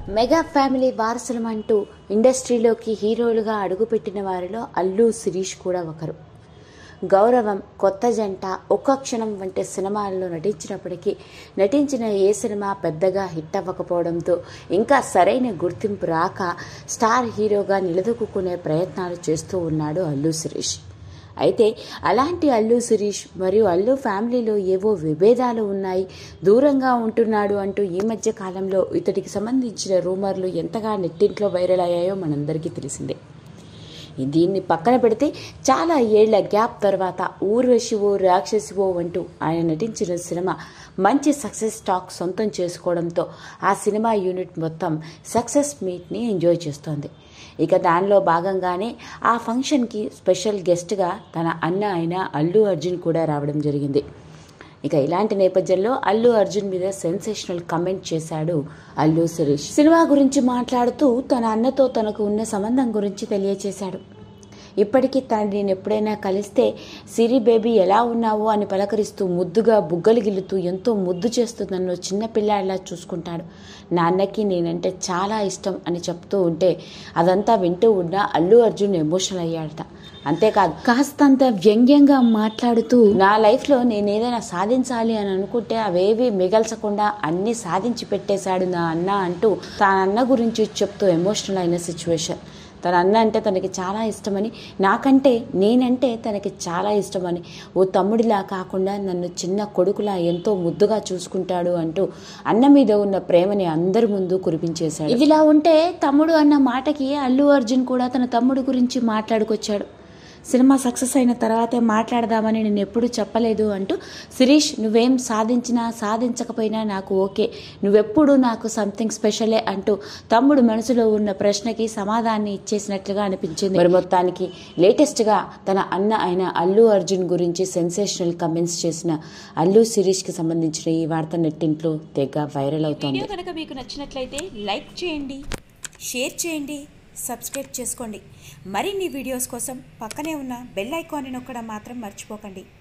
mega family వారసులం అంటూ ఇండస్ట్రీలోకి హీరోలుగా అడుగుపెట్టిన వారిలో అల్లు శిరీష్ కూడా ఒకరు గౌరవం కొత్త జంట ఒక్క క్షణం వంటి సినిమాల్లో నటించినప్పటికీ నటించిన ఏ సినిమా పెద్దగా హిట్ అవ్వకపోవడంతో ఇంకా సరైన గుర్తింపు రాక స్టార్ హీరోగా నిలదొక్కునే ప్రయత్నాలు చేస్తూ ఉన్నాడు అల్లు శిరీష్ అయితే అలాంటి అల్లు శిరీష్ మరియు అల్లు ఫ్యామిలీలో ఏవో విభేదాలు ఉన్నాయి దూరంగా ఉంటున్నాడు అంటూ ఈ మధ్య కాలంలో ఇతడికి సంబంధించిన రూమర్లు ఎంతగా నెట్టింట్లో వైరల్ అయ్యాయో మనందరికీ తెలిసిందే దీన్ని పక్కన పెడితే చాలా ఏళ్ల గ్యాప్ తర్వాత ఊర్వశివో రాక్షసివో అంటూ ఆయన నటించిన సినిమా మంచి సక్సెస్ టాక్ సొంతం చేసుకోవడంతో ఆ సినిమా యూనిట్ మొత్తం సక్సెస్ మీట్ని ఎంజాయ్ చేస్తోంది ఇక దానిలో భాగంగానే ఆ ఫంక్షన్కి స్పెషల్ గెస్ట్గా తన అన్న అయిన అల్లు అర్జున్ కూడా రావడం జరిగింది ఇక ఇలాంటి నేపథ్యంలో అల్లు అర్జున్ మీద సెన్సేషనల్ కమెంట్ చేశాడు అల్లు శిరీష్ సినిమా గురించి మాట్లాడుతూ తన అన్నతో తనకు ఉన్న సంబంధం గురించి తెలియచేశాడు ఇప్పటికీ తను నేను ఎప్పుడైనా కలిస్తే సిరి బేబీ ఎలా ఉన్నావు అని పలకరిస్తూ ముద్దుగా బుగ్గలు గిల్లుతూ ఎంతో ముద్దు చేస్తూ నన్ను చిన్న పిల్లాడిలా చూసుకుంటాడు నాన్నకి నేనంటే చాలా ఇష్టం అని చెప్తూ ఉంటే అదంతా వింటూ ఉన్న అల్లు అర్జున్ ఎమోషనల్ అయ్యాడట అంతేకాదు కాస్తంత వ్యంగ్యంగా మాట్లాడుతూ నా లైఫ్లో నేను ఏదైనా సాధించాలి అని అనుకుంటే అవేవి మిగల్చకుండా అన్ని సాధించి పెట్టేశాడు నా అన్న అంటూ తన అన్న గురించి చెప్తూ ఎమోషనల్ అయిన సిచ్యువేషన్ తన అన్న అంటే తనకి చాలా ఇష్టమని నాకంటే నేనంటే తనకి చాలా ఇష్టమని ఓ తమ్ముడిలా కాకుండా నన్ను చిన్న కొడుకులా ఎంతో ముద్దుగా చూసుకుంటాడు అంటూ అన్న మీద ఉన్న ప్రేమని అందరి ముందు కురిపించేశాడు ఇదిలా ఉంటే తమ్ముడు అన్న మాటకి అల్లు అర్జున్ కూడా తన తమ్ముడు గురించి మాట్లాడుకొచ్చాడు సినిమా సక్సెస్ అయిన తర్వాతే మాట్లాడదామని నేను ఎప్పుడూ చెప్పలేదు అంటూ శిరీష్ నువ్వేం సాధించినా సాధించకపోయినా నాకు ఓకే నువ్వెప్పుడు నాకు సంథింగ్ స్పెషలే అంటూ తమ్ముడు మనసులో ఉన్న ప్రశ్నకి సమాధానాన్ని ఇచ్చేసినట్లుగా అనిపించింది మరి మొత్తానికి లేటెస్ట్గా తన అన్న అయిన అల్లు అర్జున్ గురించి సెన్సేషనల్ కమెంట్స్ చేసిన అల్లు శిరీష్కి సంబంధించిన ఈ వార్త నెట్టింట్లో తెగ వైరల్ అవుతోంది వీడియో కనుక మీకు నచ్చినట్లయితే లైక్ చేయండి షేర్ చేయండి సబ్స్క్రైబ్ చేసుకోండి మరిన్ని వీడియోస్ కోసం పక్కనే ఉన్న బెల్ ఐకాన్ని నొక్కడం మాత్రం మర్చిపోకండి